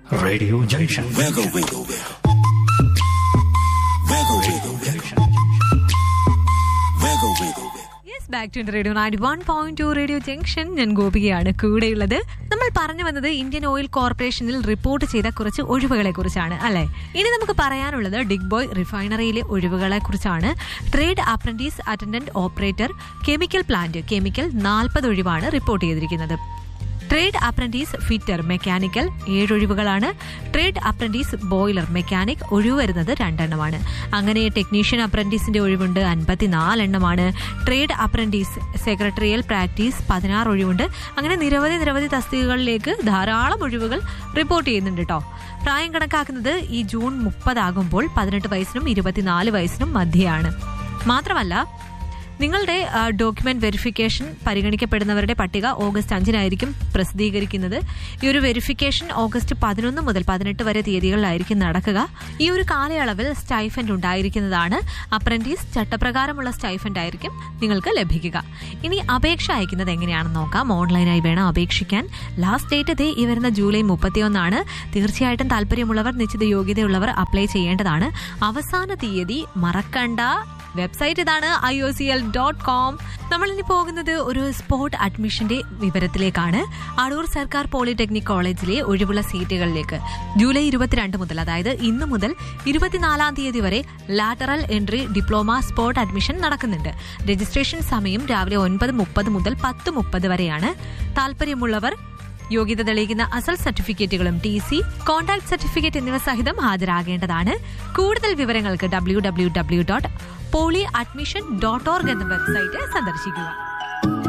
Radio Junction. Wiggle, wiggle, wiggle. Wiggle, wiggle, wiggle. Wiggle, wiggle, wiggle. Yes back to radio ninety one point two radio junction ഞാൻ ഗോപികയാണ് കൂടെയുള്ളത് നമ്മൾ പറഞ്ഞു വന്നത് Indian oil കോർപ്പറേഷനിൽ report ചെയ്ത കുറച്ച് ഒഴിവുകളെ കുറിച്ചാണ് അല്ലെ ഇനി നമുക്ക് പറയാനുള്ളത് ഡിഗ് ബോയ് റിഫൈനറിയിലെ ഒഴിവുകളെ കുറിച്ചാണ് trade apprentice attendant operator chemical plant chemical നാൽപ്പത് ഒഴിവാണ് റിപ്പോർട്ട് ചെയ്തിരിക്കുന്നത് ട്രേഡ് അപ്രന്റീസ് ഫിറ്റർ മെക്കാനിക്കൽ ഏഴ് ഒഴിവുകളാണ് ട്രേഡ് അപ്രന്റീസ് ബോയിലർ മെക്കാനിക് ഒഴിവ് വരുന്നത് രണ്ടെണ്ണമാണ് അങ്ങനെ ടെക്നീഷ്യൻ അപ്രന്റീസിന്റെ ഒഴിവുണ്ട് അൻപത്തിനാല് എണ്ണമാണ് ട്രേഡ് അപ്രന്റീസ് സെക്രട്ടറിയൽ പ്രാക്ടീസ് പതിനാറ് ഒഴിവുണ്ട് അങ്ങനെ നിരവധി നിരവധി തസ്തികകളിലേക്ക് ധാരാളം ഒഴിവുകൾ റിപ്പോർട്ട് ചെയ്യുന്നുണ്ട് കേട്ടോ പ്രായം കണക്കാക്കുന്നത് ഈ ജൂൺ മുപ്പതാകുമ്പോൾ പതിനെട്ട് വയസ്സിനും ഇരുപത്തിനാല് വയസ്സിനും മധ്യയാണ് മാത്രമല്ല നിങ്ങളുടെ ഡോക്യുമെന്റ് വെരിഫിക്കേഷൻ പരിഗണിക്കപ്പെടുന്നവരുടെ പട്ടിക ഓഗസ്റ്റ് അഞ്ചിനായിരിക്കും പ്രസിദ്ധീകരിക്കുന്നത് ഈ ഒരു വെരിഫിക്കേഷൻ ഓഗസ്റ്റ് പതിനൊന്ന് മുതൽ പതിനെട്ട് വരെ തീയതികളിലായിരിക്കും നടക്കുക ഈ ഒരു കാലയളവിൽ സ്റ്റൈഫൻഡ് ഉണ്ടായിരിക്കുന്നതാണ് അപ്രന്റീസ് ചട്ടപ്രകാരമുള്ള സ്റ്റൈഫൻഡ് ആയിരിക്കും നിങ്ങൾക്ക് ലഭിക്കുക ഇനി അപേക്ഷ അയക്കുന്നത് എങ്ങനെയാണെന്ന് നോക്കാം ഓൺലൈനായി വേണം അപേക്ഷിക്കാൻ ലാസ്റ്റ് ഡേറ്റ് ദേ ഈ വരുന്ന ജൂലൈ മുപ്പത്തിയൊന്നാണ് തീർച്ചയായിട്ടും താല്പര്യമുള്ളവർ നിശ്ചിത യോഗ്യതയുള്ളവർ അപ്ലൈ ചെയ്യേണ്ടതാണ് അവസാന തീയതി മറക്കണ്ട വെബ്സൈറ്റ് ഇതാണ് I O C L dot com നമ്മൾ ഇനി പോകുന്നത് ഒരു സ്പോട്ട് അഡ്മിഷന്റെ വിവരത്തിലേക്കാണ് അടൂർ സർക്കാർ പോളിടെക്നിക് കോളേജിലെ ഒഴിവുള്ള സീറ്റുകളിലേക്ക് ജൂലൈ ഇരുപത്തിരണ്ട് മുതൽ അതായത് ഇന്ന് മുതൽ ഇരുപത്തിനാലാം തീയതി വരെ lateral entry diploma spot admission നടക്കുന്നുണ്ട് രജിസ്ട്രേഷൻ സമയം രാവിലെ ഒൻപത് മുപ്പത് മുതൽ പത്ത് മുപ്പത് വരെയാണ് താല്പര്യമുള്ളവർ യോഗ്യത തെളിയിക്കുന്ന അസൽ സർട്ടിഫിക്കറ്റുകളും ടി സി കോൺടാക്ട് സർട്ടിഫിക്കറ്റ് എന്നിവ സഹിതം ഹാജരാകേണ്ടതാണ് കൂടുതൽ വിവരങ്ങൾക്ക് W W W dot poly admission dot org എന്ന വെബ്സൈറ്റ് സന്ദർശിക്കുക